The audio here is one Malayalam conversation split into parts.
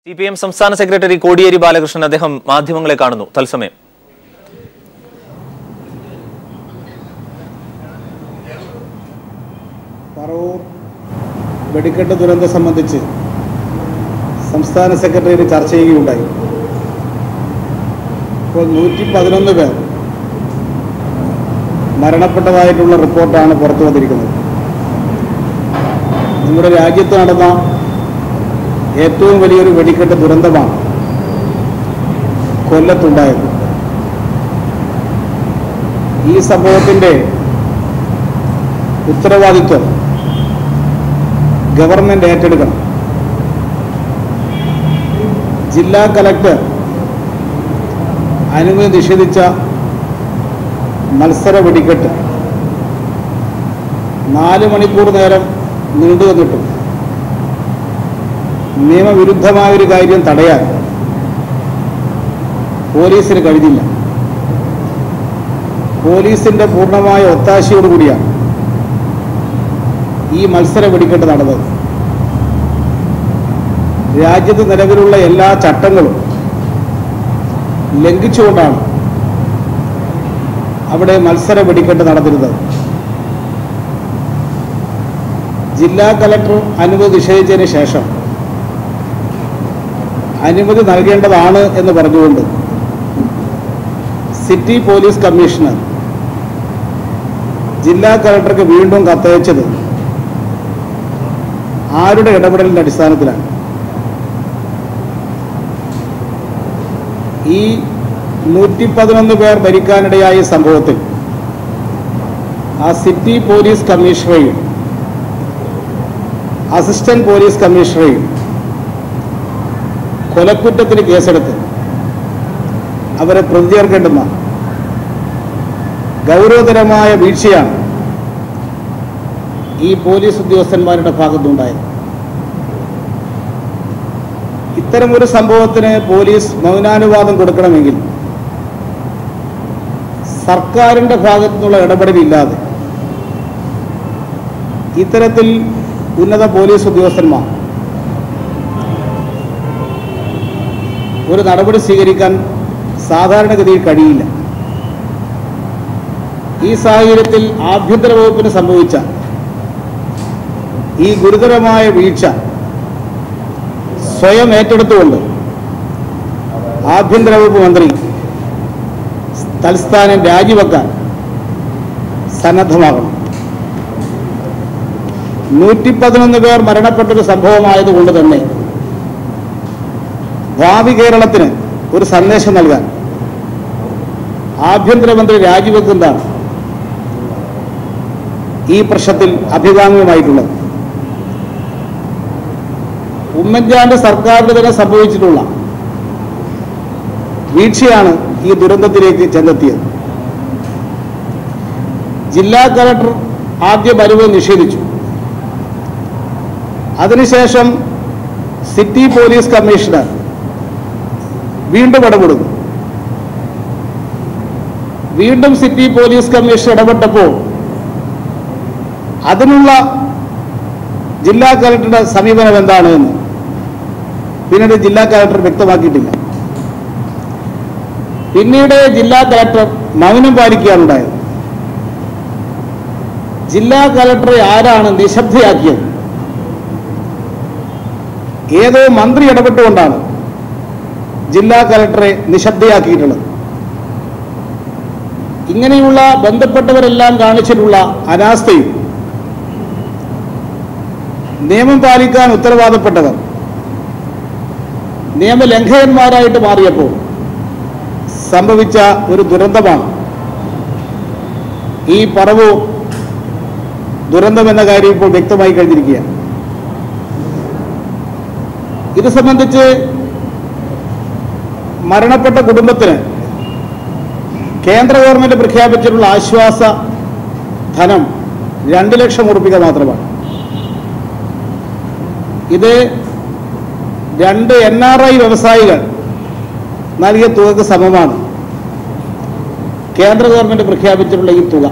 സി പി എം സംസ്ഥാന സെക്രട്ടറി കോടിയേരി ബാലകൃഷ്ണൻ അദ്ദേഹം മാധ്യമങ്ങളെ കാണുന്നു തത്സമയം പറവൂർ വെടിക്കെട്ട് ദുരന്തം സംബന്ധിച്ച് സംസ്ഥാന സെക്രട്ടറി ചർച്ച ചെയ്യുകയുണ്ടായി ഇപ്പോൾ നൂറ്റി പതിനൊന്ന് പേർ മരണപ്പെട്ടതായിട്ടുള്ള റിപ്പോർട്ടാണ് പുറത്തു വന്നിരിക്കുന്നത് നമ്മുടെ രാജ്യത്ത് നടന്ന ഏറ്റവും വലിയൊരു വെടിക്കെട്ട് ദുരന്തമാണ് കൊല്ലത്തുണ്ടായത് ഈ സംഭവത്തിൻ്റെ ഉത്തരവാദിത്വം ഗവൺമെന്റ് ഏറ്റെടുക്കണം ജില്ലാ കലക്ടർ അനുമതി നിഷേധിച്ച മത്സര വെടിക്കെട്ട് നാല് മണിക്കൂർ നേരം നീണ്ടു നിന്നിട്ടും നിയമവിരുദ്ധമായ ഒരു കാര്യം തടയാൻ പോലീസിന് കഴിഞ്ഞില്ല പോലീസിന്റെ പൂർണ്ണമായ ഒത്താശയോടുകൂടിയാണ് ഈ മത്സര വെടിക്കെട്ട് നടന്നത് രാജ്യത്ത് നിലവിലുള്ള എല്ലാ ചട്ടങ്ങളും ലംഘിച്ചുകൊണ്ടാണ് അവിടെ മത്സര വെടിക്കെട്ട് നടന്നിരുന്നത് ജില്ലാ കലക്ടർ അനുമതി നിഷേധിച്ചതിന് ശേഷം അനുമതി നൽകേണ്ടതാണ് എന്ന് പറഞ്ഞുകൊണ്ട് സിറ്റി പോലീസ് കമ്മീഷണർ ജില്ലാ കലക്ടർക്ക് വീണ്ടും കത്തയച്ചത് ആരുടെ ഇടപെടലിന്റെ അടിസ്ഥാനത്തിലാണ് ഈ നൂറ്റി പതിനൊന്ന് പേർ മരിക്കാനിടയായ സംഭവത്തിൽ ആ സിറ്റി പോലീസ് കമ്മീഷണറെയും അസിസ്റ്റന്റ് പോലീസ് കമ്മീഷണറെയും കൊലക്കുറ്റത്തിന് കേസെടുത്ത് അവരെ പ്രതി ചേർക്കേണ്ടുന്ന ഗൗരവതരമായ വീഴ്ചയാണ് ഈ പോലീസ് ഉദ്യോഗസ്ഥന്മാരുടെ ഭാഗത്തുണ്ടായത് ഇത്തരമൊരു സംഭവത്തിന് പോലീസ് മൗനാനുവാദം കൊടുക്കണമെങ്കിൽ സർക്കാരിന്റെ ഭാഗത്തു നിന്നുള്ള ഇടപെടലില്ലാതെ ഇത്തരത്തിൽ ഉന്നത പോലീസ് ഉദ്യോഗസ്ഥന്മാർ ഒരു നടപടി സ്വീകരിക്കാൻ സാധാരണഗതിയിൽ കഴിയില്ല ഈ സാഹചര്യത്തിൽ ആഭ്യന്തര വകുപ്പിന് സംഭവിച്ച ഈ ഗുരുതരമായ വീഴ്ച സ്വയം ഏറ്റെടുത്തുകൊണ്ട് ആഭ്യന്തര വകുപ്പ് മന്ത്രി തൽസ്ഥാനം രാജിവെക്കാൻ സന്നദ്ധമാകണം നൂറ്റി പതിനൊന്ന് പേർ മരണപ്പെട്ടൊരു സംഭവമായതുകൊണ്ട് തന്നെ ഭാവി കേരളത്തിന് ഒരു സന്ദേശം നൽകാൻ ആഭ്യന്തരമന്ത്രി രാജിവെക്കുന്നതാണ് ഈ പ്രശ്നത്തിൽ അഭികാമ്യമായിട്ടുള്ളത് ഉമ്മൻചാണ്ടി സർക്കാരിന് തന്നെ സംഭവിച്ചിട്ടുള്ള വീഴ്ചയാണ് ഈ ദുരന്തത്തിലേക്ക് ചെന്നെത്തിയത് ജില്ലാ കലക്ടർ ആദ്യം അനുമതി നിഷേധിച്ചു അതിനുശേഷം സിറ്റി പോലീസ് കമ്മീഷണർ വീണ്ടും ഇടപെടുന്നു വീണ്ടും സിറ്റി പോലീസ് കമ്മീഷൻ ഇടപെട്ടപ്പോൾ അതിനുള്ള ജില്ലാ കലക്ടറുടെ സമീപനം എന്താണ് എന്ന് പിന്നീട് ജില്ലാ കലക്ടർ വ്യക്തമാക്കിയിട്ടില്ല പിന്നീട് ജില്ലാ കലക്ടർ മൗനം പാലിക്കുകയാണ് ഉണ്ടായത് ജില്ലാ കലക്ടറെ ആരാണ് നിശബ്ദയാക്കിയത് ഏതോ മന്ത്രി ഇടപെട്ടുകൊണ്ടാണ് ജില്ലാ കലക്ടറെ നിശബ്ദയാക്കിയിട്ടുള്ളത് ഇങ്ങനെയുള്ള ബന്ധപ്പെട്ടവരെല്ലാം കാണിച്ചിട്ടുള്ള അനാസ്ഥയും നിയമം പാലിക്കാൻ ഉത്തരവാദപ്പെട്ടവർ നിയമലംഘകന്മാരായിട്ട് മാറിയപ്പോൾ സംഭവിച്ച ഒരു ദുരന്തമാണ് ഈ പറവു ദുരന്തം എന്ന കാര്യം ഇപ്പോൾ വ്യക്തമായി കഴിഞ്ഞിരിക്കുകയാണ് ഇത് സംബന്ധിച്ച് മരണപ്പെട്ട കുടുംബത്തിന് കേന്ദ്ര ഗവൺമെന്റ് പ്രഖ്യാപിച്ചിട്ടുള്ള ആശ്വാസ ധനം രണ്ട് ലക്ഷം ഉറുപ്പിക മാത്രമാണ് ഇത് രണ്ട് എൻ ആർ ഐ വ്യവസായികൾ നൽകിയ തുകക്ക് സമമാണ് കേന്ദ്ര ഗവൺമെന്റ് പ്രഖ്യാപിച്ചിട്ടുള്ള ഈ തുക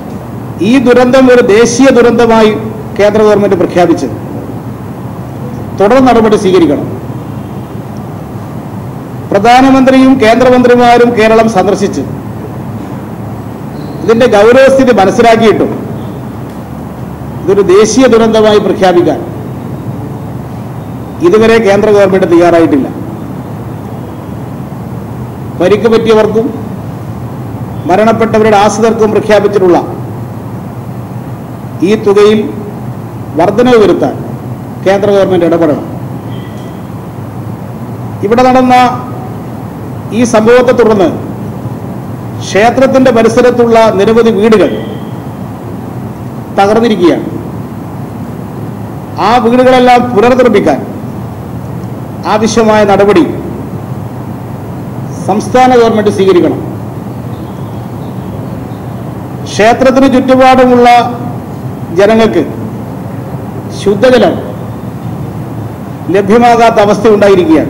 ഈ ദുരന്തം ഒരു ദേശീയ ദുരന്തമായി കേന്ദ്ര ഗവൺമെന്റ് പ്രഖ്യാപിച്ചത് തുടർ നടപടി സ്വീകരിക്കണം പ്രധാനമന്ത്രിയും കേന്ദ്രമന്ത്രിമാരും കേരളം സന്ദർശിച്ച് ഇതിന്റെ ഗൗരവസ്ഥിതി മനസ്സിലാക്കിയിട്ടും ഇതൊരു ദേശീയ ദുരന്തമായി പ്രഖ്യാപിക്കാൻ ഇതുവരെ കേന്ദ്ര ഗവൺമെന്റ് തയ്യാറായിട്ടില്ല പരിക്ക് പറ്റിയവർക്കും മരണപ്പെട്ടവരുടെ ആശ്രിതർക്കും പ്രഖ്യാപിച്ചിട്ടുള്ള ഈ തുകയിൽ വർധനവ് വരുത്താൻ കേന്ദ്ര ഗവൺമെന്റ് ഇടപെടണം ഇവിടെ നടന്ന ഈ സംഭവത്തെ തുടർന്ന് ക്ഷേത്രത്തിന്റെ പരിസരത്തുള്ള നിരവധി വീടുകൾ തകർന്നിരിക്കുകയാണ് ആ വീടുകളെല്ലാം പുനർനിർമ്മിക്കാൻ ആവശ്യമായ നടപടി സംസ്ഥാന ഗവൺമെന്റ് സ്വീകരിക്കണം ക്ഷേത്രത്തിന് ചുറ്റുപാടുമുള്ള ജനങ്ങൾക്ക് ശുദ്ധജലം ലഭ്യമാകാത്ത അവസ്ഥ ഉണ്ടായിരിക്കുകയാണ്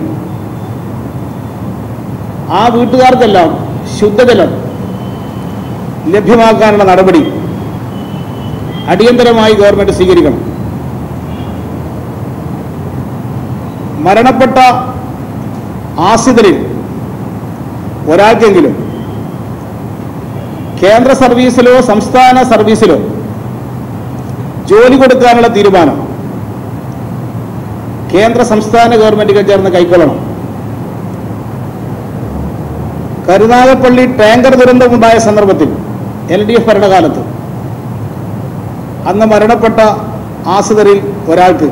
ആ വീട്ടുകാർക്കെല്ലാം ശുദ്ധജലം ലഭ്യമാക്കാനുള്ള നടപടി അടിയന്തരമായി ഗവൺമെന്റ് സ്വീകരിക്കണം മരണപ്പെട്ട ആശ്രിതരിൽ ഒരാൾക്കെങ്കിലും കേന്ദ്ര സർവീസിലോ സംസ്ഥാന സർവീസിലോ ജോലി കൊടുക്കാനുള്ള തീരുമാനം കേന്ദ്ര സംസ്ഥാന ഗവൺമെന്റുകൾ ചേർന്ന് കൈക്കൊള്ളണം കരുനാഗപ്പള്ളി ടാങ്കർ ദുരന്തമുണ്ടായ സന്ദർഭത്തിൽ എൽ ഡി എഫ് ഭരണകാലത്ത് അന്ന് മരണപ്പെട്ട ആശ്രിതരിൽ ഒരാൾക്ക്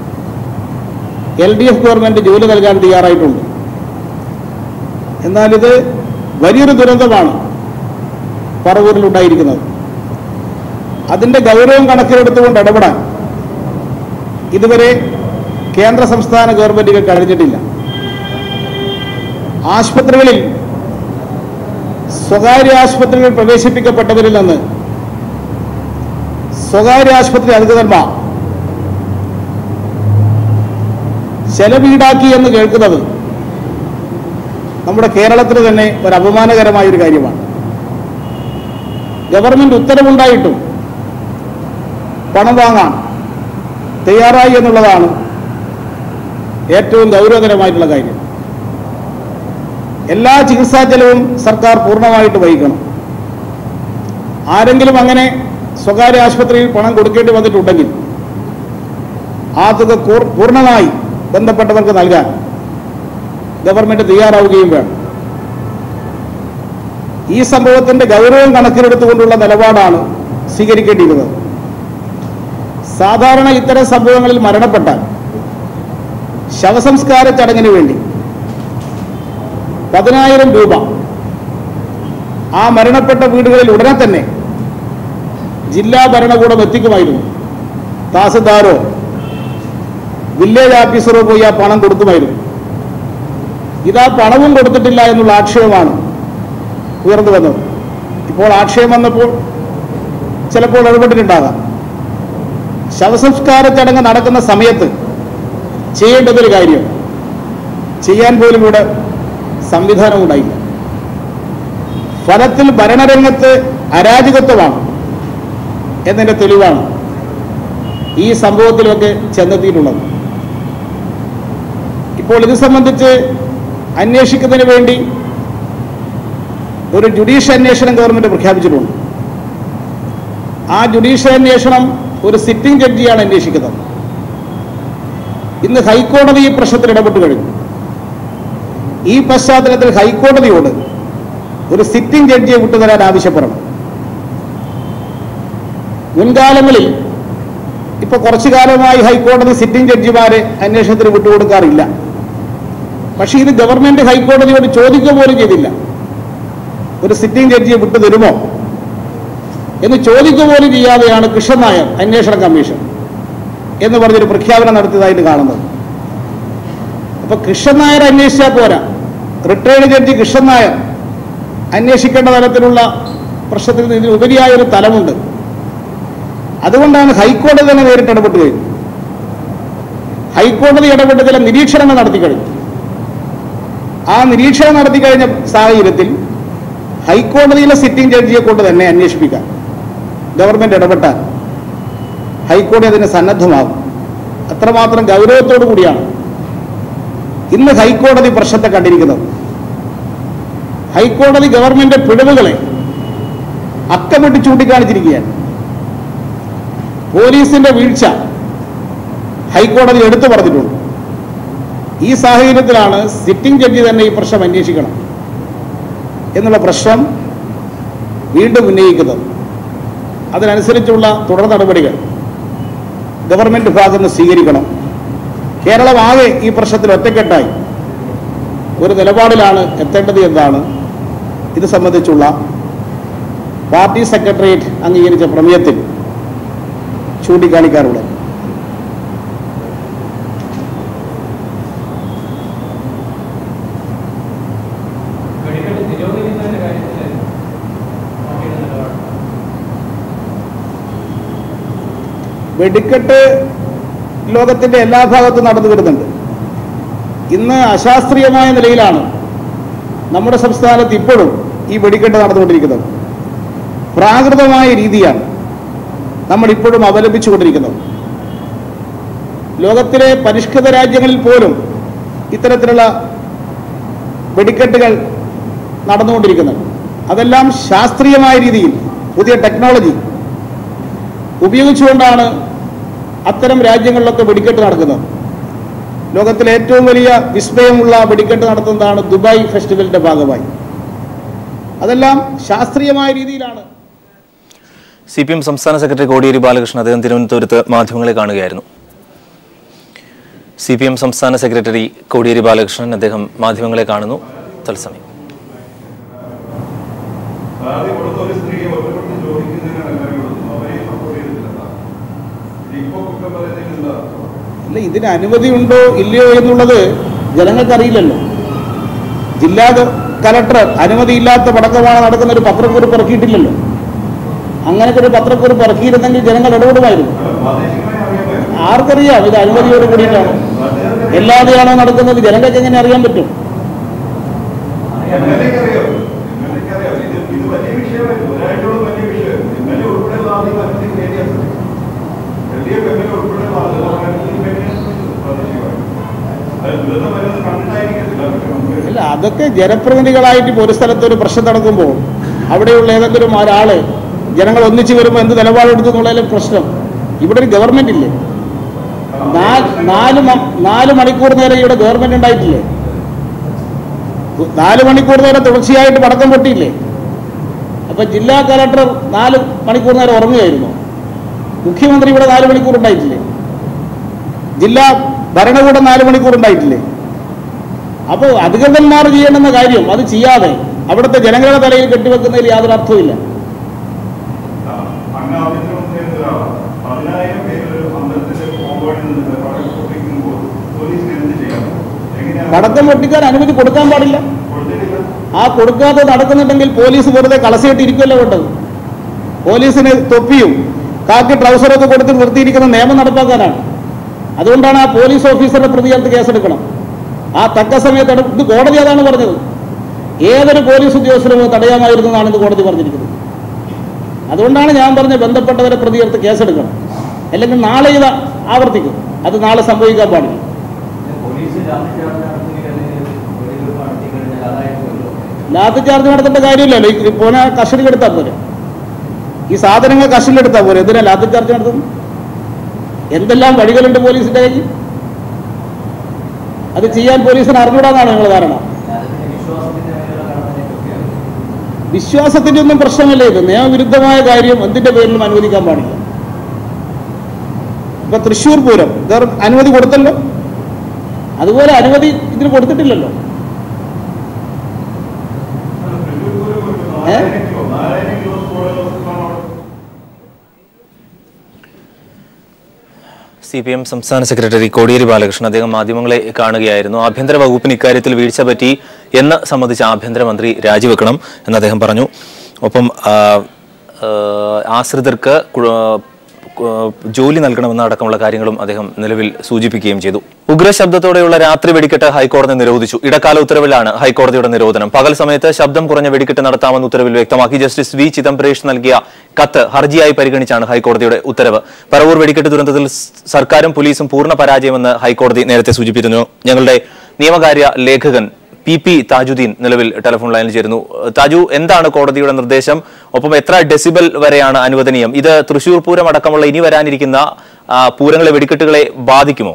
എൽ ഡി എഫ് ഗവൺമെന്റ് ജോലി നൽകാൻ തയ്യാറായിട്ടുണ്ട് എന്നാൽ ഇത് വലിയൊരു ദുരന്തമാണ് പറവൂരിൽ ഉണ്ടായിരിക്കുന്നത് അതിന്റെ ഗൗരവം കണക്കിലെടുത്തുകൊണ്ട് ഇടപെടാൻ ഇതുവരെ കേന്ദ്ര സംസ്ഥാന ഗവൺമെന്റുകൾ കഴിഞ്ഞിട്ടില്ല ആശുപത്രികളിൽ സ്വകാര്യ ആശുപത്രികളിൽ പ്രവേശിപ്പിക്കപ്പെട്ടവരിൽ നിന്ന് സ്വകാര്യ ആശുപത്രി അധികൃതന്മാർ ചെലവീടാക്കി എന്ന് കേൾക്കുന്നത് നമ്മുടെ കേരളത്തിന് തന്നെ ഒരു അപമാനകരമായ ഒരു കാര്യമാണ് ഗവൺമെന്റ് ഉത്തരവുണ്ടായിട്ടും പണം വാങ്ങാൻ തയ്യാറായി എന്നുള്ളതാണ് ഏറ്റവും ഗൗരവകരമായിട്ടുള്ള കാര്യം എല്ലാ ചികിത്സാ ചെലവും സർക്കാർ പൂർണ്ണമായിട്ട് വഹിക്കണം ആരെങ്കിലും അങ്ങനെ സ്വകാര്യ ആശുപത്രിയിൽ പണം കൊടുക്കേണ്ടി വന്നിട്ടുണ്ടെങ്കിൽ ആ തുക കൂർ- പൂർണ്ണമായി ബന്ധപ്പെട്ടവർക്ക് നൽകാൻ ഗവൺമെന്റ് തയ്യാറാവുകയും വേണം ഈ സംഭവത്തിന്റെ ഗൗരവം കണക്കിലെടുത്തുകൊണ്ടുള്ള നിലപാടാണ് സ്വീകരിക്കേണ്ടിയിരുന്നത് സാധാരണ ഇത്തരം സംഭവങ്ങളിൽ മരണപ്പെട്ടാൽ ശവസംസ്കാര ചടങ്ങിന് വേണ്ടി പതിനായിരം രൂപ ആ മരണപ്പെട്ട വീടുകളിൽ ഉടനെ തന്നെ ജില്ലാ ഭരണകൂടം എത്തിക്കുമായിരുന്നു തഹസിൽദാരോ വില്ലേജ് ഓഫീസറോ പോയി ആ പണം കൊടുക്കുമായിരുന്നു ഇതാ പണവും കൊടുത്തിട്ടില്ല എന്നുള്ള ആക്ഷേപമാണ് ഉയർന്നു വന്നത് ഇപ്പോൾ ആക്ഷേപം വന്നപ്പോൾ ചിലപ്പോൾ ഇടപെട്ടിട്ടുണ്ടാകാം ശവസംസ്കാര ചടങ്ങ് നടക്കുന്ന സമയത്ത് ചെയ്യേണ്ടതൊരു കാര്യം ചെയ്യാൻ പോലും ഇവിടെ സംവിധാനം ഉണ്ടായില്ല ഫലത്തിൽ ഭരണരംഗത്ത് അരാജകത്വമാണ് എന്നതിന്റെ തെളിവാണ് ഈ സംഭവത്തിലൊക്കെ ചെന്നെത്തിയിട്ടുള്ളത് ഇപ്പോൾ ഇത് സംബന്ധിച്ച് അന്വേഷിക്കുന്നതിന് വേണ്ടി ഒരു ജുഡീഷ്യൽ അന്വേഷണം ഗവൺമെന്റ് പ്രഖ്യാപിച്ചിട്ടുണ്ട് ആ ജുഡീഷ്യൽ അന്വേഷണം ഒരു സിറ്റിംഗ് ജഡ്ജിയാണ് അന്വേഷിക്കുന്നത് ഇന്ന് ഹൈക്കോടതി ഈ പ്രശ്നത്തിൽ ഇടപെട്ട് കഴിഞ്ഞു ഈ പശ്ചാത്തലത്തിൽ ഹൈക്കോടതിയോട് ഒരു സിറ്റിംഗ് ജഡ്ജിയെ വിട്ടുതരാൻ ആവശ്യപ്പെടണം മുൻകാലങ്ങളിൽ ഇപ്പൊ കുറച്ചു കാലമായി ഹൈക്കോടതി സിറ്റിംഗ് ജഡ്ജിമാരെ അന്വേഷണത്തിന് വിട്ടുകൊടുക്കാറില്ല പക്ഷേ ഇത് ഗവൺമെന്റ് ഹൈക്കോടതിയോട് ചോദിക്കുക പോലും ചെയ്തില്ല ഒരു സിറ്റിംഗ് ജഡ്ജിയെ വിട്ടുതരുമോ എന്ന് ചോദിക്കുക പോലും ചെയ്യാതെയാണ് കൃഷ്ണൻ നായർ അന്വേഷണ കമ്മീഷൻ എന്ന് പറഞ്ഞൊരു പ്രഖ്യാപനം നടത്തിയതായിട്ട് കാണുന്നത് അപ്പൊ കൃഷ്ണൻ നായർ അന്വേഷിച്ചാൽ പോരാ റിട്ടയർഡ് ജഡ്ജി കൃഷ്ണൻ നായർ അന്വേഷിക്കേണ്ട തരത്തിലുള്ള പ്രശ്നത്തിൽ നിന്ന് ഇതിന് ഉപരിയായ ഒരു തലമുണ്ട് അതുകൊണ്ടാണ് ഹൈക്കോടതി തന്നെ നേരിട്ട് ഇടപെട്ട് കഴിഞ്ഞു ഹൈക്കോടതി ഇടപെട്ട് ചില നിരീക്ഷണങ്ങൾ നടത്തി കഴിഞ്ഞു ആ നിരീക്ഷണം നടത്തി കഴിഞ്ഞ സാഹചര്യത്തിൽ ഹൈക്കോടതിയിലെ സിറ്റിംഗ് ജഡ്ജിയെ കൊണ്ട് തന്നെ അന്വേഷിപ്പിക്കാം ഗവൺമെന്റ് ഇടപെട്ടാൽ ഹൈക്കോടതി അതിന് സന്നദ്ധമാകും അത്രമാത്രം ഗൗരവത്തോടു കൂടിയാണ് ഇന്ന് ഹൈക്കോടതി പ്രശ്നത്തെ കണ്ടിരിക്കുന്നത് ഹൈക്കോടതി ഗവൺമെന്റ് പിഴവുകളെ അക്കമിട്ട് ചൂണ്ടിക്കാണിച്ചിരിക്കുകയാണ് പോലീസിന്റെ വീഴ്ച ഹൈക്കോടതി എടുത്തു പറഞ്ഞിട്ടുണ്ട് ഈ സാഹചര്യത്തിലാണ് സിറ്റിംഗ് ജഡ്ജി തന്നെ ഈ പ്രശ്നം അന്വേഷിക്കണം എന്നുള്ള പ്രശ്നം വീണ്ടും ഉന്നയിക്കുന്നത് അതിനനുസരിച്ചുള്ള തുടർ നടപടികൾ ഗവൺമെന്റ് ഭാഗത്ത് നിന്ന് സ്വീകരിക്കണം കേരളം ആകെ ഈ പ്രശ്നത്തിൽ ഒറ്റക്കെട്ടായി ഒരു നിലപാടിലാണ് എത്തേണ്ടത് എന്നാണ് ഇത് സംബന്ധിച്ചുള്ള പാർട്ടി സെക്രട്ടേറിയറ്റ് അംഗീകരിച്ച പ്രമേയത്തിൽ ചൂണ്ടിക്കാണിക്കാറുള്ളത് വെടിക്കെട്ട് നിരോധിക്കുന്നതിന്റെ കാര്യത്തിൽ പാർട്ടിയുടെ നിലപാട് വെടിക്കെട്ട് ലോകത്തിന്റെ എല്ലാ ഭാഗത്തും നടന്നു വരുന്നുണ്ട് ഇന്ന് അശാസ്ത്രീയമായ നിലയിലാണ് നമ്മുടെ സംസ്ഥാനത്ത് ഇപ്പോഴും ഈ വെടിക്കെട്ട് നടന്നുകൊണ്ടിരിക്കുന്നത് പ്രാകൃതമായ രീതിയാണ് നമ്മൾ ഇപ്പോഴും അവലംബിച്ചുകൊണ്ടിരിക്കുന്നത് ലോകത്തിലെ പരിഷ്കൃത രാജ്യങ്ങളിൽ പോലും ഇത്തരത്തിലുള്ള വെടിക്കെട്ടുകൾ നടന്നുകൊണ്ടിരിക്കുന്നത് അതെല്ലാം ശാസ്ത്രീയമായ രീതിയിൽ പുതിയ ടെക്നോളജി ഉപയോഗിച്ചുകൊണ്ടാണ് അത്തരം രാജ്യങ്ങളിലൊക്കെ വെടിക്കെട്ട് നടക്കുന്നത് ലോകത്തിലെ ഏറ്റവും വലിയ വിസ്മയമുള്ള വെടിക്കെട്ട് നടത്തുന്നതാണ് ദുബായ് ഫെസ്റ്റിവലിന്റെ ഭാഗമായി അതെല്ലാം ശാസ്ത്രീയമായ രീതിയിലാണ് സി പി എം സംസ്ഥാന സെക്രട്ടറി കോടിയേരി ബാലകൃഷ്ണൻ അദ്ദേഹം തിരുവനന്തപുരത്ത് മാധ്യമങ്ങളെ കാണുകയായിരുന്നു സി പി എം സംസ്ഥാന സെക്രട്ടറി കോടിയേരി ബാലകൃഷ്ണൻ അദ്ദേഹം മാധ്യമങ്ങളെ കാണുന്നു തത്സമയം ആദ്യം കൊടുത്ത ഒരു സ്ത്രീയെ ഒറ്റപ്പെടുത്തി ചോദിക്കുന്നതിനാണ് എല്ലാവരും കൊടുക്കുന്നത് അവരെയും സപ്പോർട്ട് ചെയ്തിട്ടില്ല ഇപ്പൊ കുറ്റം പറയുന്നതിന് എന്താ അല്ല ഇതിന് അനുമതിയുണ്ടോ ഇല്ലയോ എന്നുള്ളത് ജനങ്ങൾക്കറിയില്ലല്ലോ ജില്ലാ ഗ- കലക്ടർ അനുമതിയില്ലാത്ത പടക്കമാണ് നടക്കുന്ന ഒരു പത്രക്കുറിപ്പ് ഇറക്കിയിട്ടില്ലല്ലോ അങ്ങനത്തെ ഒരു പത്രക്കുറിപ്പ് ഇറക്കിയിരുന്നെങ്കിൽ ജനങ്ങൾ ഇടപെടുമായിരുന്നു പ്രാദേശികമായി അറിയാൻ ആർക്കറിയാം ഇത് അനുമതിയോട് കൂടിയിട്ടാണ് എല്ലാതെയാണോ നടക്കുന്നത് ജനങ്ങൾക്ക് എങ്ങനെ അറിയാൻ പറ്റും എം എൽ എക്ക് അറിയാം എം എൽ എക്ക് അറിയാം ഇത് ഇത് വലിയ വിഷയമായിരുന്നു ഒരാഴ്ചയോളം വലിയ വിഷയമായിരുന്നു എം എൽ എ ഉൾപ്പെടെയുള്ള ആളുകൾ അതിന് areas L D F M L A ഉൾപ്പെടെയുള്ള ആളുകൾ പ്രാദേശികമായി അത് ദുരന്തം വരുന്നത് കണ്ടിട്ടായിരിക്കത്തില്ല പക്ഷെ നമുക്ക് അല്ല അതൊക്കെ ജനപ്രതിനിധികളായിട്ട് ഇപ്പോൾ ഒരു സ്ഥലത്ത് ഒരു പ്രശ്നം നടക്കുമ്പോൾ അവിടെയുള്ള ഏതെങ്കിലും ഒരാള് ജനങ്ങൾ ഒന്നിച്ചു വരുമ്പോൾ എന്ത് നിലപാടെടുത്തു എന്നുള്ളതിലും പ്രശ്നം ഇവിടെ ഒരു ഗവൺമെന്റ് ഇല്ലേ നാ- നാല് മ- നാല് മണിക്കൂർ നേരം ഇവിടെ ഗവൺമെന്റ് ഉണ്ടായിട്ടില്ലേ നാല് മണിക്കൂർ നേരം തുടർച്ചയായിട്ട് പടക്കം പൊട്ടിയില്ലേ അപ്പൊ ജില്ലാ കലക്ടർ നാല് മണിക്കൂർ നേരം ഉറങ്ങുകയായിരുന്നു മുഖ്യമന്ത്രി ഇവിടെ നാല് മണിക്കൂർ ഉണ്ടായിട്ടില്ലേ ജില്ലാ ഭരണകൂടം നാല് മണിക്കൂർ ഉണ്ടായിട്ടില്ലേ അപ്പോൾ അധികൃതന്മാർ ചെയ്യണമെന്ന കാര്യം അത് ചെയ്യാതെ അവിടുത്തെ ജനങ്ങളുടെ തലയിൽ കെട്ടിവെക്കുന്നതിൽ യാതൊരു അർത്ഥവുമില്ല അങ്ങ് ആഭ്യന്തരമന്ത്രി എന്ന ഒരാളാണ് പതിനായിരം പേര് ഒരു അമ്പലത്തിന്റെ കോമ്പൗണ്ടിൽ നിന്ന് പടക്കം പൊട്ടിക്കുമ്പോൾ പോലീസിന് എന്ത് ചെയ്യാം എങ്ങനെയാണ് പടക്കം പൊട്ടിക്കാൻ അനുമതി കൊടുക്കാൻ പാടില്ല കൊടുത്തിട്ടില്ല ആ കൊടുക്കാതെ നടക്കുന്നുണ്ടെങ്കിൽ പോലീസ് വെറുതെ കളസിയിട്ട് ഇരിക്കുമല്ലോ വേണ്ടത് പോലീസിന് തൊപ്പിയും കാക്കി ട്രൗസറൊക്കെ കൊടുത്ത് നിർത്തിയിരിക്കുന്ന നിയമം നടപ്പാക്കാനാണ് അതുകൊണ്ടാണ് ആ പോലീസ് ഓഫീസറുടെ പ്രതി ചേർത്ത് കേസെടുക്കണം ആ തക്ക സമയത്ത് എടു- ഇത് കോടതി അതാണ് പറഞ്ഞത് ഏതൊരു പോലീസ് ഉദ്യോഗസ്ഥരും അത് തടയാമായിരുന്നു എന്നാണ് ഇത് കോടതി പറഞ്ഞിരിക്കുന്നത് അതുകൊണ്ടാണ് ഞാൻ പറഞ്ഞ ബന്ധപ്പെട്ടവരെ പ്രതി ചേർത്ത് കേസെടുക്കണം അല്ലെങ്കിൽ നാളെ ഇത് ആവർത്തിക്കും അത് നാളെ സംഭവിക്കാൻ പാടില്ല പോലീസ് ലാത്തിചാർജ് നടത്തുകയും അല്ലെങ്കിൽ വെടിവെപ്പ് നടത്തി കഴിഞ്ഞാൽ അതായിട്ടുമല്ലോ ലാത്തി ചാർജ് നടത്തേണ്ട കാര്യമില്ലല്ലോ ഈ പോന കസ്റ്റഡിയിലെടുത്താൽ പോരെ ഈ സാധനങ്ങൾ കസ്റ്റഡിയിലെടുത്താൽ പോരെ എന്തിനാ ലാത്തി ചാർജ് നടത്തുന്നു എന്തെല്ലാം വഴികളുണ്ട് പോലീസിന്റെ കയ്യിൽ അത് ചെയ്യാൻ പോലീസിന് അറിഞ്ഞൂടാന്നാണ് ഞങ്ങൾ ധാരണ അതിന്റെ വിശ്വാസത്തിന്റെ മേലുള്ള കടന്നലേക്കൊക്കെയാണ് വിശ്വാസത്തിന്റെ ഒന്നും പ്രശ്നമല്ല ഇത് നിയമവിരുദ്ധമായ കാര്യം എന്തിന്റെ പേരിലും അനുവദിക്കാൻ പാടില്ല ഇപ്പൊ തൃശ്ശൂർ പൂരം ഇതർ അനുമതി കൊടുത്തല്ലോ അതുപോലെ അനുമതി ഇതിന് കൊടുത്തിട്ടില്ലല്ലോ തൃശ്ശൂർ പൂരം ഒരു ഏ? നാലായിരം കിലോ നാലായിരം കിലോ സ്ഫോടകമാണ് അവിടെ സി പി എം സംസ്ഥാന സെക്രട്ടറി കോടിയേരി ബാലകൃഷ്ണൻ അദ്ദേഹം മാധ്യമങ്ങളെ കാണുകയായിരുന്നു ആഭ്യന്തര വകുപ്പിന് ഇക്കാര്യത്തിൽ വീഴ്ച പറ്റി എന്ന് സംബന്ധിച്ച് ആഭ്യന്തരമന്ത്രി രാജിവെക്കണം എന്ന് അദ്ദേഹം പറഞ്ഞു ഒപ്പം ആ, ആ, ആശ്രിതർക്ക് കു- ഏഹ്, ജോലി നൽകണമെന്ന അടക്കമുള്ള കാര്യങ്ങളും അദ്ദേഹം നിലവിൽ സൂചിപ്പിക്കുകയും ചെയ്തു ഉഗ്രശബ്ദത്തോടെയുള്ള രാത്രി വെടിക്കെട്ട് ഹൈക്കോടതി നിരോധിച്ചു ഇടക്കാല ഉത്തരവിലാണ് ഹൈക്കോടതിയുടെ നിരോധനം പകൽ സമയത്ത് ശബ്ദം കുറഞ്ഞ വെടിക്കെട്ട് നടത്താമെന്ന് ഉത്തരവിൽ വ്യക്തമാക്കി ജസ്റ്റിസ് വി ചിദംബരേഷ് നൽകിയ കത്ത് ഹർജിയായി പരിഗണിച്ചാണ് ഹൈക്കോടതിയുടെ ഉത്തരവ് പറവൂർ വെടിക്കെട്ട് ദുരന്തത്തിൽ സ് സർക്കാരും പോലീസും പൂർണ്ണ പരാജയമെന്ന് ഹൈക്കോടതി നേരത്തെ സൂചിപ്പിച്ചിരുന്നു ഞങ്ങളുടെ നിയമകാര്യ ലേഖകൻ പി പി താജുദ്ദീൻ നിലവിൽ ടെലിഫോൺ ലൈനിൽ ചേരുന്നു താജു എന്താണ് കോടതിയുടെ നിർദ്ദേശം ഒപ്പം എത്ര ഡെസിബൽ വരെയാണ് അനുവദനീയം ഇത് തൃശൂർ പൂരം അടക്കമുള്ള ഇനി വരാനിരിക്കുന്ന ആ, പൂരങ്ങളെ വെടിക്കെട്ടുകളെ ബാധിക്കുമോ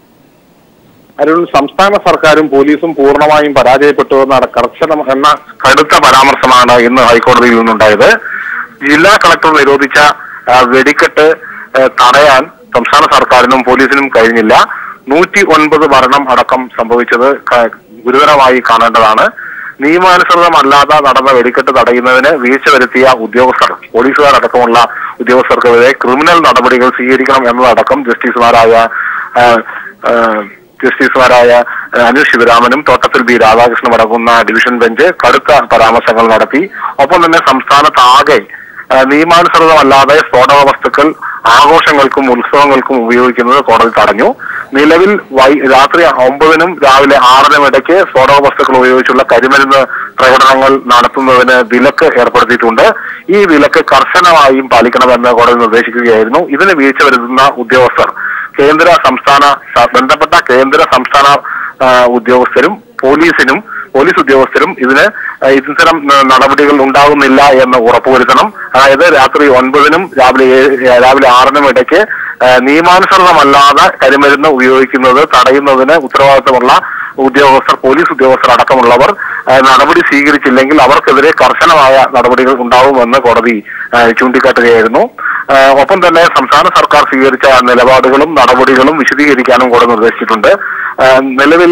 അരുൺ സംസ്ഥാന സർക്കാരും പോലീസും പൂർണ്ണമായും പരാജയപ്പെട്ടു എന്ന കർശന എന്ന കടുത്ത പരാമർശമാണ് ഇന്ന് ഹൈക്കോടതിയിൽ നിന്നുണ്ടായത് ജില്ലാ കളക്ടർ നിരോധിച്ച ആ, വെടിക്കെട്ട് ആ, തടയാൻ സംസ്ഥാന സർക്കാരിനും പോലീസിനും കഴിഞ്ഞില്ല നൂറ്റി ഒൻപത് മരണം അടക്കം സംഭവിച്ചത് ക- ഗുരുതരമായി കാണേണ്ടതാണ് നിയമാനുസൃതമല്ലാതെ നടന്ന വെടിക്കെട്ട് തടയുന്നതിന് വീഴ്ച വരുത്തിയ ഉദ്യോഗസ്ഥർ പോലീസുകാരടക്കമുള്ള ഉദ്യോഗസ്ഥർക്കെതിരെ ക്രിമിനൽ നടപടികൾ സ്വീകരിക്കണം എന്നതടക്കം ജസ്റ്റിസുമാരായ ആ, ആ, ജസ്റ്റിസുമാരായ ആ, അനു ശിവരാമനും തോട്ടത്തിൽ ബി രാധാകൃഷ്ണനും അടങ്ങുന്ന ഡിവിഷൻ ബെഞ്ച് കടുത്ത പരാമർശങ്ങൾ നടത്തി ഒപ്പം തന്നെ സംസ്ഥാനത്താകെ ആ, നിയമാനുസൃതമല്ലാതെ സ്ഫോടക വസ്തുക്കൾ ആഘോഷങ്ങൾക്കും ഉത്സവങ്ങൾക്കും ഉപയോഗിക്കുന്നത് കോടതി തടഞ്ഞു നിലവിൽ വൈ രാത്രി ഒമ്പതിനും രാവിലെ ആറിനും ഇടയ്ക്ക് സ്ഫോടക വസ്തുക്കൾ ഉപയോഗിച്ചുള്ള കരിമരുന്ന് പ്രകടനങ്ങൾ നടത്തുന്നതിന് വിലക്ക് ഏർപ്പെടുത്തിയിട്ടുണ്ട് ഈ വിലക്ക് കർശനമായും പാലിക്കണമെന്ന് കോടതി നിർദ്ദേശിക്കുകയായിരുന്നു ഇതിന് വീഴ്ച വരുത്തുന്ന ഉദ്യോഗസ്ഥർ കേന്ദ്ര സംസ്ഥാന സ- ബന്ധപ്പെട്ട കേന്ദ്ര സംസ്ഥാന ആ, ഉദ്യോഗസ്ഥരും പോലീസിനും പോലീസ് ഉദ്യോഗസ്ഥരും ഇതിന് ആ, ഇത്തരം ന- നടപടികൾ ഉണ്ടാകുന്നില്ല എന്ന് ഉറപ്പുവരുത്തണം അതായത് രാത്രി ഒൻപതിനും രാവിലെ ഏഴ് രാവിലെ ആറിനും ഇടയ്ക്ക് ആ, നിയമാനുസൃതമല്ലാതെ കരിമരുന്ന് ഉപയോഗിക്കുന്നത് തടയുന്നതിന് ഉത്തരവാദിത്തമുള്ള ഉദ്യോഗസ്ഥർ പോലീസ് ഉദ്യോഗസ്ഥർ അടക്കമുള്ളവർ ആ, നടപടി സ്വീകരിച്ചില്ലെങ്കിൽ അവർക്കെതിരെ കർശനമായ നടപടികൾ ഉണ്ടാവുമെന്ന് കോടതി ആ, ചൂണ്ടിക്കാട്ടുകയായിരുന്നു ആ, ഒപ്പം തന്നെ സംസ്ഥാന സർക്കാർ സ്വീകരിച്ച നിലപാടുകളും നടപടികളും വിശദീകരിക്കാനും കോടതി നിർദ്ദേശിച്ചിട്ടുണ്ട് ആ, നിലവിൽ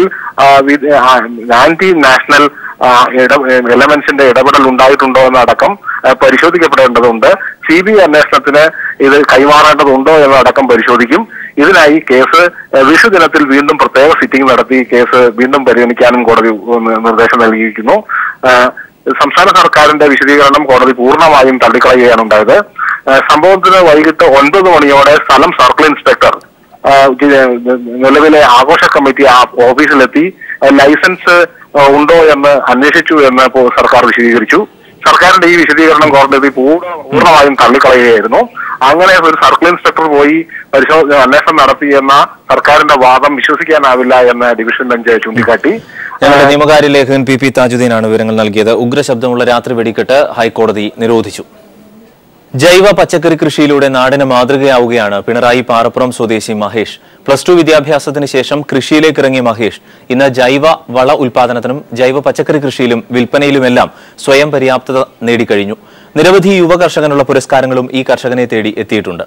ആന്റി നാഷണൽ എലമെന്റ്സിന്റെ ഇടപെടൽ ഉണ്ടായിട്ടുണ്ടോ എന്നടക്കം ആ, പരിശോധിക്കപ്പെടേണ്ടതുണ്ട് സി ബി ഐ അന്വേഷണത്തിന് ഇത് കൈമാറേണ്ടതുണ്ടോ എന്നടക്കം പരിശോധിക്കും ഇതിനായി കേസ് ആ, വിഷു ദിനത്തിൽ വീണ്ടും പ്രത്യേക സിറ്റിംഗ് നടത്തി കേസ് വീണ്ടും പരിഗണിക്കാനും കോടതി ഉം, നിർദ്ദേശം നൽകിയിരിക്കുന്നു ആ, സംസ്ഥാന സർക്കാരിന്റെ വിശദീകരണം കോടതി പൂർണ്ണമായും തള്ളിക്കളയുകയാണ് ഉണ്ടായത് ആ, സംഭവത്തിന് വൈകിട്ട് ഒൻപത് മണിയോടെ സ്ഥലം സർക്കിൾ ഇൻസ്പെക്ടർ ആ, ജി- നിലവിലെ ആഘോഷ കമ്മിറ്റി ആ ഓഫീസിലെത്തി ആ, ലൈസൻസ് ആ, ഉണ്ടോ എന്ന് അന്വേഷിച്ചു എന്ന് ഇപ്പോൾ സർക്കാർ വിശദീകരിച്ചു സർക്കാരിന്റെ ഈ വിശദീകരണം കോടതി പൂർണ്ണ പൂർണ്ണമായും തള്ളിക്കളയുകയായിരുന്നു അങ്ങനെ ഒരു സർക്കിൾ ഇൻസ്പെക്ടർ പോയി പരിശോധന അന്വേഷണം നടത്തി എന്ന സർക്കാരിന്റെ വാദം വിശ്വസിക്കാനാവില്ല എന്ന് ഡിവിഷൻ ബെഞ്ച് ചൂണ്ടിക്കാട്ടി ഞങ്ങളുടെ നിയമകാര്യ ലേഖകൻ പി പി താജുദ്ദീനാണ് വിവരങ്ങൾ നൽകിയത് ഉഗ്രശബ്ദമുള്ള രാത്രി വെടിക്കെട്ട് ഹൈക്കോടതി നിരോധിച്ചു ജൈവ പച്ചക്കറി കൃഷിയിലൂടെ നാടിന് മാതൃകയാവുകയാണ് പിണറായി പാറപ്പുറം സ്വദേശി മഹേഷ് പ്ലസ് ടു വിദ്യാഭ്യാസത്തിന് ശേഷം കൃഷിയിലേക്ക് ഇറങ്ങിയ മഹേഷ് ഇന്ന് ജൈവ വള ഉൽപാദനത്തിനും ജൈവ പച്ചക്കറി കൃഷിയിലും വിൽപ്പനയിലുമെല്ലാം സ്വയം പര്യാപ്തത നേടിക്കഴിഞ്ഞു നിരവധി യുവ കർഷകനുള്ള പുരസ്കാരങ്ങളും ഈ കർഷകനെ തേടി എത്തിയിട്ടുണ്ട്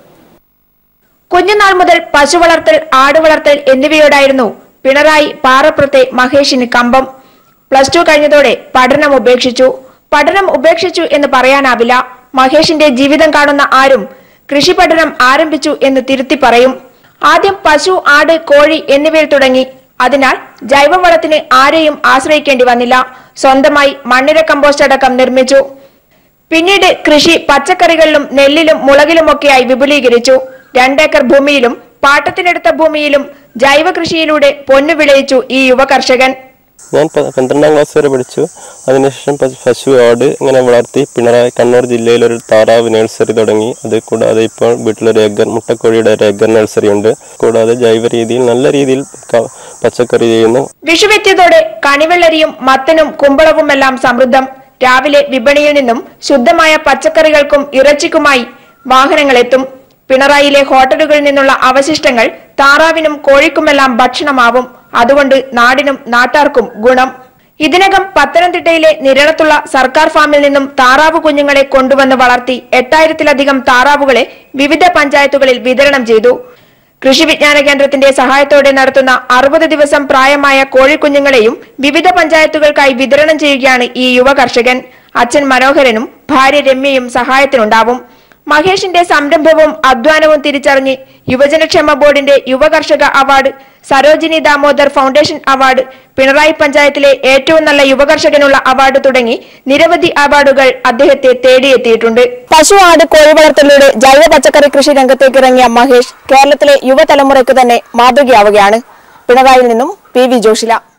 കുഞ്ഞുനാൾ മുതൽ പശു വളർത്തൽ ആട് വളർത്തൽ എന്നിവയോടായിരുന്നു പിണറായി പാറപ്പുറത്തെ മഹേഷിന് കമ്പം പ്ലസ് ടു കഴിഞ്ഞതോടെ പഠനം ഉപേക്ഷിച്ചു പഠനം ഉപേക്ഷിച്ചു എന്ന് പറയാനാവില്ല മഹേഷിന്റെ ജീവിതം കാണുന്ന ആരും കൃഷി പഠനം ആരംഭിച്ചു എന്ന് തിരുത്തി പറയും ആദ്യം പശു ആട് കോഴി എന്നിവയിൽ തുടങ്ങി അതിനാൽ ജൈവവളത്തിന് ആരെയും ആശ്രയിക്കേണ്ടി വന്നില്ല സ്വന്തമായി മണ്ണിര കമ്പോസ്റ്റ് അടക്കം നിർമ്മിച്ചു പിന്നീട് കൃഷി പച്ചക്കറികളിലും നെല്ലിലും മുളകിലുമൊക്കെയായി വിപുലീകരിച്ചു രണ്ടേക്കർ ഭൂമിയിലും പാട്ടത്തിനെടുത്ത ഭൂമിയിലും ജൈവ കൃഷിയിലൂടെ പൊന്നു വിളയിച്ചു ഈ യുവ കർഷകൻ ഞാൻ പ- പന്ത്രണ്ടാം ക്ലാസ് വരെ പഠിച്ചു അതിനുശേഷം പ- പശു ആട് ഇങ്ങനെ വളർത്തി പിണറായി കണ്ണൂർ ജില്ലയിൽ ഒരു താറാവ് നഴ്സറി തുടങ്ങി അത് കൂടാതെ ഇപ്പോൾ വീട്ടിലൊരു ഏക്കർ മുട്ടക്കോഴിയുടെ ഒരു ഏക്കർ നഴ്സറി ഉണ്ട് കൂടാതെ ജൈവ രീതിയിൽ നല്ല രീതിയിൽ ക- പച്ചക്കറി ചെയ്യുന്നു വിഷുവെത്തിയതോടെ കണിവെള്ളരിയും മത്തനും കുമ്പളവുമെല്ലാം സമൃദ്ധം രാവിലെ വിപണിയിൽ നിന്നും ശുദ്ധമായ പച്ചക്കറികൾക്കും ഇറച്ചിക്കുമായി വാഹനങ്ങളെത്തും പിണറായിയിലെ ഹോട്ടലുകളിൽ നിന്നുള്ള അവശിഷ്ടങ്ങൾ താറാവിനും കോഴിക്കുമെല്ലാം ഭക്ഷണമാവും അതുകൊണ്ട് നാടിനും നാട്ടാർക്കും ഗുണം ഇതിനകം പത്തനംതിട്ടയിലെ നിരണത്തുള്ള സർക്കാർ ഫാമിൽ നിന്നും താറാവ് കുഞ്ഞുങ്ങളെ കൊണ്ടുവന്ന് വളർത്തി എട്ടായിരത്തിലധികം താറാവുകളെ വിവിധ പഞ്ചായത്തുകളിൽ വിതരണം ചെയ്തു കൃഷി വിജ്ഞാന കേന്ദ്രത്തിന്റെ സഹായത്തോടെ നടത്തുന്ന അറുപത് ദിവസം പ്രായമായ കോഴിക്കുഞ്ഞുങ്ങളെയും വിവിധ പഞ്ചായത്തുകൾക്കായി വിതരണം ചെയ്യുകയാണ് ഈ യുവ കർഷകൻ അച്ഛൻ മനോഹരനും ഭാര്യ രമ്യയും സഹായത്തിനുണ്ടാവും മഹേഷിന്റെ സംരംഭവും അധ്വാനവും തിരിച്ചറിഞ്ഞ് യുവജനക്ഷേമ ബോർഡിന്റെ യുവകർഷക award Sarojini Damodar foundation award Pinarayi പഞ്ചായത്തിലെ ഏറ്റവും നല്ല യുവകർഷകനുള്ള അവാർഡ് തുടങ്ങി നിരവധി അവാർഡുകൾ അദ്ദേഹത്തെ തേടിയെത്തിയിട്ടുണ്ട് പശു ആട് കോഴി വളർത്തലിലൂടെ ജൈവ പച്ചക്കറി കൃഷി രംഗത്തേക്ക് ഇറങ്ങിയ മഹേഷ് കേരളത്തിലെ യുവതലമുറയ്ക്ക് തന്നെ മാതൃകയാവുകയാണ് പിണറായിയിൽ നിന്നും പി വി ജോഷില